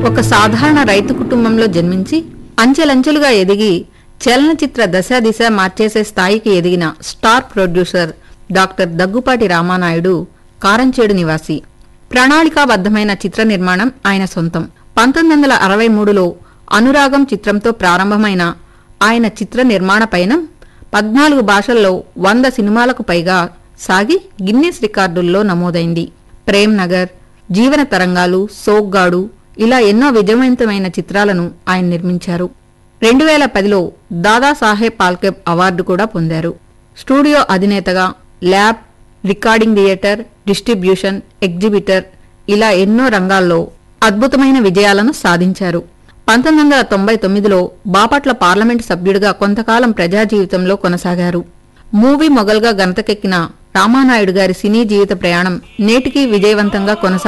ఒక సాధారణ రైతు కుటుంబంలో జన్మించి అంచెలంచెలుగా ఎదిగి చలనచిత్ర దశ దిశ మార్చేసే స్థాయికి ఎదిగిన star producer doctor Daggubati Ramanaidu Karamchedu నివాసి ప్రణాళికాబద్ధమైన చిత్ర నిర్మాణం ఆయన సొంతం పంతొమ్మిది వందల అరవై మూడులో అనురాగం చిత్రంతో ప్రారంభమైన ఆయన చిత్ర నిర్మాణ పయనం పద్నాలుగు భాషల్లో వంద సినిమాలకు పైగా సాగి గిన్నెస్ రికార్డుల్లో నమోదైంది ప్రేమ్ నగర్ జీవన తరంగాలు సోగ్గాడు ఇలా ఎన్నో విజయవంతమైన చిత్రాలను ఆయన నిర్మించారు రెండు వేల పదిలో దాదాసాహెబ్ పాల్కే అవార్డు కూడా పొందారు స్టూడియో అధినేతగా lab recording theatre distribution exhibitor ఇలా ఎన్నో రంగాల్లో అద్భుతమైన విజయాలను సాధించారు పంతొమ్మిది వందల తొంభై తొమ్మిదిలో బాపట్ల పార్లమెంటు సభ్యుడిగా కొంతకాలం ప్రజా జీవితంలో కొనసాగారు మూవీ మొగల్గా గంతకెక్కిన రామానాయుడు గారి సినీ జీవిత ప్రయాణం నేటికీ విజయవంతంగా కొనసాగుతుంది